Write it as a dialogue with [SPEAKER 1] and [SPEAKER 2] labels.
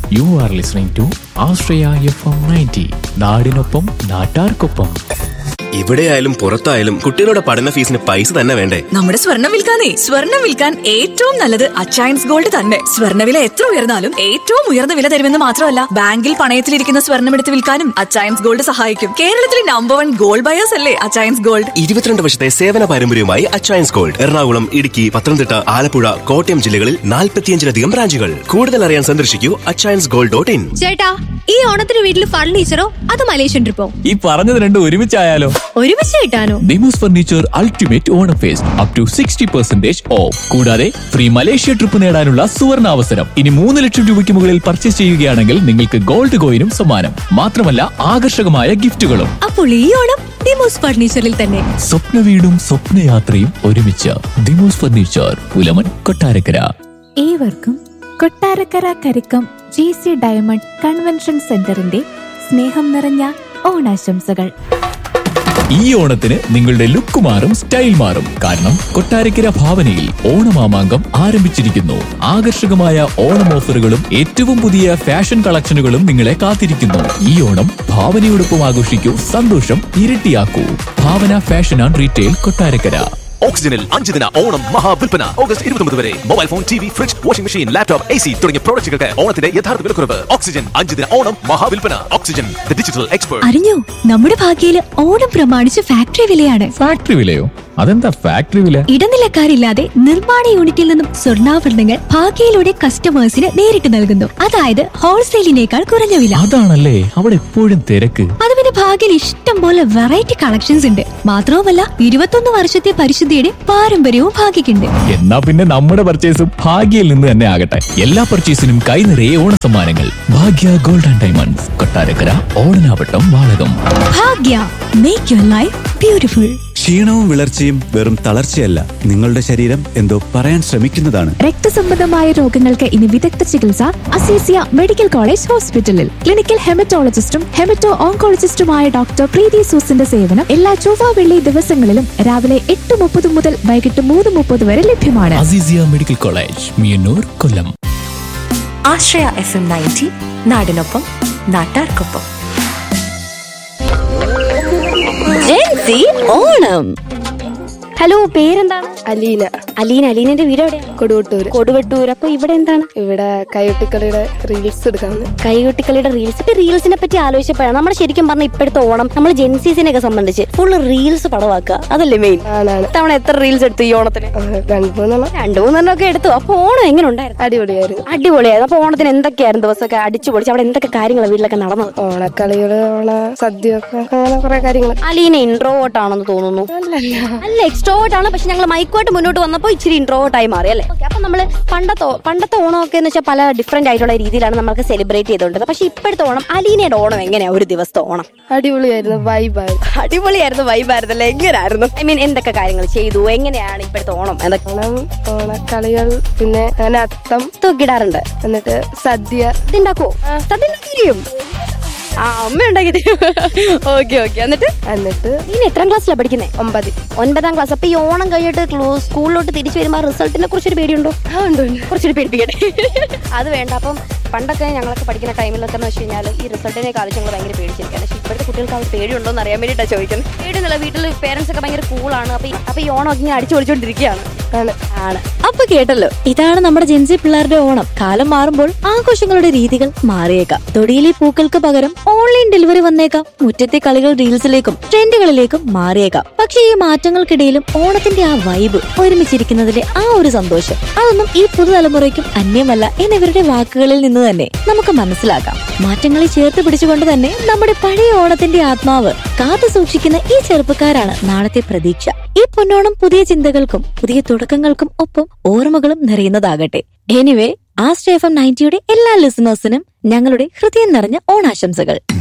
[SPEAKER 1] U are listening to Ashraya F M ninety നാടിനൊപ്പം നാട്ടാർക്കൊപ്പം
[SPEAKER 2] ഇവിടെയായാലും പുറത്തായാലും കുട്ടികളുടെ പഠന ഫീസിന് പൈസ തന്നെ വേണ്ടേ
[SPEAKER 3] നമ്മുടെ സ്വർണം വിൽക്കാനേ സ്വർണം വിൽക്കാൻ ഏറ്റവും നല്ലത് അച്ചയൻസ് ഗോൾഡ് തന്നെ സ്വർണ്ണവില എത്ര ഉയർന്നാലും ഏറ്റവും ഉയർന്ന വില തരുമെന്ന് മാത്രമല്ല ബാങ്കിൽ പണയത്തിലിരിക്കുന്ന സ്വർണം എടുത്ത് വിൽക്കാനും അച്ചയൻസ് ഗോൾഡ് സഹായിക്കും കേരളത്തിലെ നമ്പർ വൺ ഗോൾഡ് ബയേഴ്സ് അല്ലേ അച്ചയൻസ് ഗോൾഡ്
[SPEAKER 2] ഇരുപത്തിരണ്ട് വർഷത്തെ സേവന പാരമ്പര്യവുമായി അച്ചയൻസ് ഗോൾഡ് എറണാകുളം ഇടുക്കി പത്തനംതിട്ട ആലപ്പുഴ കോട്ടയം ജില്ലകളിൽ നാൽപ്പത്തിയഞ്ചിലധികം ബ്രാഞ്ചുകൾ കൂടുതൽ അറിയാൻ സന്ദർശിക്കൂ അച്ചയൻസ് ഗോൾഡ് ഡോട്ട് ഇൻ
[SPEAKER 4] ചേട്ടാ ഈ ഓണത്തിന് വീട്ടിൽ ഫർണിച്ചറോ അത് മലേഷ്യൻ ട്രിപ്പോ
[SPEAKER 1] ഈ പറഞ്ഞത് രണ്ടും ഒരുമിച്ചായാലോ
[SPEAKER 4] ഒരുമിച്ച് കിട്ടാനോ
[SPEAKER 1] Demos furniture ultimate Onam fest up to sixty percentage off കൂടാതെ ഫ്രീ മലേഷ്യ ട്രിപ്പ് നേടാനുള്ള സുവർണ അവസരം ഇനി മൂന്ന് ലക്ഷം രൂപയ്ക്ക് മുകളിൽ പർച്ചേസ് ചെയ്യുകയാണെങ്കിൽ നിങ്ങൾക്ക് ഗോൾഡ് കോയിനും സമ്മാനം മാത്രമല്ല ആകർഷകമായ ഗിഫ്റ്റുകളും
[SPEAKER 4] അപ്പോൾ ഈ ഓണം ഡിമോസ് ഫർണിച്ചറിൽ തന്നെ
[SPEAKER 1] സ്വപ്ന വീടും സ്വപ്നയാത്രയും ഒരുമിച്ച് ദിമോസ് ഫർണിച്ചർ പുലമൻ കൊട്ടാരക്കര
[SPEAKER 5] ഏവർക്കും Kottarakkara Karikkam G C diamond convention സെന്ററിന്റെ സ്നേഹം നിറഞ്ഞ ഓണാശംസകൾ
[SPEAKER 1] ഈ ഓണത്തിന് നിങ്ങളുടെ ലുക്ക് മാറും സ്റ്റൈൽ മാറും കാരണം കൊട്ടാരക്കര ഭാവനയിൽ ഓണമാമാങ്കം ആരംഭിച്ചിരിക്കുന്നു ആകർഷകമായ ഓണം ഓഫറുകളും ഏറ്റവും പുതിയ ഫാഷൻ കളക്ഷനുകളും നിങ്ങളെ കാത്തിരിക്കുന്നു ഈ ഓണം ഭാവനയോടൊപ്പം ആഘോഷിക്കൂ സന്തോഷം ഇരട്ടിയാക്കൂ Bhavana fashion and retail Kottarakkara
[SPEAKER 6] ഓക്സിജനിൽ അഞ്ച് ദിന ഓണം മഹാവിൽപ്പന ഓഗസ്റ്റ് ഇരുപത്തൊമ്പത് വരെ mobile phone T V fridge washing machine laptop A C തുടങ്ങിയ പ്രോഡക്റ്റുകൾക്ക് ഓണത്തിന്റെ യഥാർത്ഥ വിലക്കുറവ് ഓക്സിജൻ അഞ്ച് ദിന ഓണം മഹാവിൽപ്പന ഓക്സിജൻ ദ ഡിജിറ്റൽ എക്സ്പേർട്ട്
[SPEAKER 4] അറിഞ്ഞോ നമ്മുടെ ഭാഗ്യയില് ഓണം പ്രമാണിച്ച് ഫാക്ടറി വിലയാണ്
[SPEAKER 1] ഫാക്ടറി വിലയോ അതെന്താ ഫാക്ടറി വില
[SPEAKER 4] ഇടനിലക്കാരില്ലാതെ നിർമ്മാണ യൂണിറ്റിൽ നിന്നും സ്വർണ്ണാഭരണങ്ങൾ ഭാഗ്യയിലൂടെ കസ്റ്റമേഴ്സിന് നേരിട്ട് നൽകുന്നു അതായത് ഹോൾസെയിലിനേക്കാൾ കുറഞ്ഞ വില
[SPEAKER 1] അതാണല്ലേ അവിടെ എപ്പോഴും തിരക്ക്
[SPEAKER 4] അത് പിന്നെ ഭാഗ്യയിൽ ഇഷ്ടം പോലെ വെറൈറ്റി കളക്ഷൻസ് ഉണ്ട് മാത്രവുമല്ല ഇരുപത്തൊന്ന് വർഷത്തെ പരിശുദ്ധിയുടെ പാരമ്പര്യവും ഭാഗ്യക്കുണ്ട്
[SPEAKER 1] എന്നാ പിന്നെ നമ്മുടെ പർച്ചേസും ഭാഗ്യയിൽ നിന്ന് തന്നെ ആകട്ടെ എല്ലാ പർച്ചേസിനും കൈ നിറയെ ഓണ സമ്മാനങ്ങൾ Bhagya gold and diamonds Kottarakkara Odanavattom Valakom
[SPEAKER 4] Bhagya make your life beautiful
[SPEAKER 7] ക്ഷീണവും വിളർച്ചയും വെറും തളർച്ചയല്ല നിങ്ങളുടെ ശരീരം എന്തോ പറയാൻ ശ്രമിക്കുന്നതാണ്
[SPEAKER 5] രക്തസംബന്ധമായ രോഗങ്ങൾക്ക് ഇനി വിദഗ്ധ ചികിത്സ അസീസിയ മെഡിക്കൽ കോളേജ് ഹോസ്പിറ്റലിൽ ക്ലിനിക്കൽ ഹെമറ്റോളജിസ്റ്റും ഹെമറ്റോ ഓങ്കോളജിസ്റ്റുമായ ഡോക്ടർ പ്രീതി സൂസിന്റെ സേവനം എല്ലാ ചൊവ്വ വെള്ളി ദിവസങ്ങളിലും രാവിലെ എട്ട് മുപ്പത് മുതൽ വൈകിട്ട് മൂന്ന് മുപ്പത് വരെ ലഭ്യമാണ്
[SPEAKER 1] Azeezia medical college Meeyannoor Kollam
[SPEAKER 3] Ashraya F M ninety നാടിനൊപ്പം നാട്ടാർക്കൊപ്പം
[SPEAKER 4] ഓണം ഹലോ പേരെന്താണ്
[SPEAKER 8] അലീന
[SPEAKER 4] അലീന അലീനന്റെ വീട് എവിടെയാ
[SPEAKER 8] കൊടുവട്ടൂര്
[SPEAKER 4] കൊടുവട്ടൂർ അപ്പൊ ഇവിടെ എന്താണ്
[SPEAKER 8] ഇവിടെ കൈയൊട്ടിക്കളിയുടെ റീൽസ് എടുക്കാന്ന്
[SPEAKER 4] കൈകൊട്ടിക്കളിയുടെ റീൽസ് ഇപ്പൊ റീൽസിനെ പറ്റി ആലോചിച്ചപ്പോഴാണ് നമ്മുടെ ശരിക്കും പറഞ്ഞ ഇപ്പോഴത്തെ ഓണം നമ്മൾ ജെൻസീസിനെ ഒക്കെ സംബന്ധിച്ച് ഫുൾ റീൽസ് പടവാക്കുക അതല്ലേ മെയിൻ
[SPEAKER 8] ആണാണ്
[SPEAKER 4] തവണ എത്ര റീൽസ് എടുത്തു ഈ ഓണത്തിന്
[SPEAKER 8] ആ, രണ്ട് മൂന്നെണ്ണം
[SPEAKER 4] രണ്ടു മൂന്നെണ്ണം ഒക്കെ എടുത്തു അപ്പൊ ഓണം എങ്ങനെ ഉണ്ടായിരുന്നു
[SPEAKER 8] അടിപൊളിയായിരുന്നു
[SPEAKER 4] അടിപൊളിയായിരുന്നു അപ്പൊ ഓണത്തിന് എന്തൊക്കെയായിരുന്നു ദിവസമൊക്കെ അടിച്ചു പൊളിച്ച് അവിടെ എന്തൊക്കെ കാര്യങ്ങളാണ് വീട്ടിലൊക്കെ നടന്നത്
[SPEAKER 8] ഓണക്കളികള് ഓണ സദ്യ ഒക്കെ അങ്ങനെ കുറെ കാര്യങ്ങൾ
[SPEAKER 4] അലീന ഇൻട്രോവേർട്ട് ആണെന്ന് തോന്നുന്നു അല്ല എക്സ്ട്രോവേർട്ട് ആണ് പക്ഷെ ഞങ്ങൾ മൈക്കോട്ട് മുന്നോട്ട് വന്നപ്പോൾ ഇച്ചിരി ഇൻട്രോവേർട്ട് ആയി മാറി അല്ലേ Okay, അപ്പൊ നമ്മള് പണ്ടത്തെ ഓ- പണ്ടത്തെ ഓണമൊക്കെ എന്ന് വെച്ചാൽ പല ഡിഫറെന്റ് ആയിട്ടുള്ള രീതിയിലാണ് നമുക്ക് സെലിബ്രേറ്റ് ചെയ്തുകൊണ്ടത് പക്ഷെ ഇപ്പോഴത്തെ ഓണം അലീനയുടെ ഓണം എങ്ങനെയാ ഒരു ദിവസത്തെ ഓണം
[SPEAKER 8] അടിപൊളിയായിരുന്നു വൈബായിരുന്നു
[SPEAKER 4] അടിപൊളിയായിരുന്നു വൈബായിരുന്നല്ലേ എങ്ങനെയായിരുന്നു ഐ മീൻ എന്തൊക്കെ കാര്യങ്ങൾ ചെയ്തു എങ്ങനെയാണ് ഇപ്പോഴത്തെ ഓണം എന്തൊക്കെ
[SPEAKER 8] ഓണം ഓണക്കളികൾ പിന്നെ അങ്ങനെ അത്തം
[SPEAKER 4] തൂക്കിടാറുണ്ട്
[SPEAKER 8] എന്നിട്ട് സദ്യ
[SPEAKER 4] ഇതുണ്ടാക്കുവോ സദ്യ ഉണ്ടാക്കിയിരിക്കും ആ അമ്മ ഉണ്ടാക്കി ഓക്കെ ഓക്കെ എന്നിട്ട്
[SPEAKER 8] എന്നിട്ട്
[SPEAKER 4] നീ എത്രാം ക്ലാസ്സിലാണ് പഠിക്കുന്നത്
[SPEAKER 8] ഒമ്പതി
[SPEAKER 4] ഒൻപതാം ക്ലാസ് അപ്പൊ ഈ ഓണം കഴിഞ്ഞിട്ട് ക്ലോ- സ്കൂളിലോട്ട് തിരിച്ചു വരുമ്പോൾ റിസൾട്ടിനെ കുറിച്ചൊരു പേടിയുണ്ടോ
[SPEAKER 8] ആ ഉണ്ട് ഉണ്ട്.
[SPEAKER 4] കുറച്ചൊരു പേടിപ്പിക്കട്ടെ അത് വേണ്ട അപ്പം പണ്ടൊക്കെ ഞങ്ങളൊക്കെ പഠിക്കുന്ന ടൈമിലൊക്കെ എന്ന് വെച്ച് കഴിഞ്ഞാൽ ഈ റിസൾട്ടിനെ കാലിച്ച് ഞങ്ങൾ ഭയങ്കര പേടിച്ചിരിക്കുകയാണ് പക്ഷേ ഇപ്പോഴത്തെ കുട്ടികൾക്ക് അവർ പേടിയുണ്ടോ എന്ന് അറിയാൻ വേണ്ടിയിട്ടാണ് ചോദിക്കുന്നത് പേടിയൊന്നുമില്ല വീട്ടിൽ പേരൻസ് ഒക്കെ ഭയങ്കര കൂളാണ് അപ്പൊ ഈ- അപ്പൊ ഈ ഓണം ഒക്കെ ഇങ്ങനെ അടിച്ചു പൊളിച്ചോണ്ടിരിക്കുകയാണ്
[SPEAKER 8] ആണ്
[SPEAKER 4] ആണ് അപ്പൊ കേട്ടല്ലോ ഇതാണ് നമ്മുടെ ജെൻസി പിള്ളേരുടെ ഓണം കാലം മാറുമ്പോൾ ആഘോഷങ്ങളുടെ രീതികൾ മാറിയേക്കാം തൊടിയിലെ പൂക്കൾക്ക് പകരം ഓൺലൈൻ ഡെലിവറി വന്നേക്കാം മുറ്റത്തെ കളികൾ റീൽസിലേക്കും ട്രെൻഡുകളിലേക്കും മാറിയേക്കാം പക്ഷേ ഈ മാറ്റങ്ങൾക്കിടയിലും ഓണത്തിന്റെ ആ വൈബ് ഒരുമിച്ചിരിക്കുന്നതിലെ ആ ഒരു സന്തോഷം അതൊന്നും ഈ പുതുതലമുറയ്ക്കും അന്യമല്ല എന്നിവരുടെ വാക്കുകളിൽ നിന്ന് തന്നെ നമുക്ക് മനസ്സിലാക്കാം മാറ്റങ്ങളെ ചേർത്ത് പിടിച്ചുകൊണ്ട് തന്നെ നമ്മുടെ പഴയ ഓണത്തിന്റെ ആത്മാവ് കാത്തു സൂക്ഷിക്കുന്ന ഈ ചെറുപ്പക്കാരാണ് നാളത്തെ പ്രതീക്ഷ ഈ പൊന്നോണം പുതിയ ചിന്തകൾക്കും പുതിയ തുടക്കങ്ങൾക്കും ഒപ്പം ഓർമ്മകളും നിറയുന്നതാകട്ടെ എനിവേ ആ സ്റ്റേഫം നയൻറ്റിയുടെ എല്ലാ ലിസണേഴ്സിനും ഞങ്ങളുടെ ഹൃദയം നിറഞ്ഞ ഓണാശംസകൾ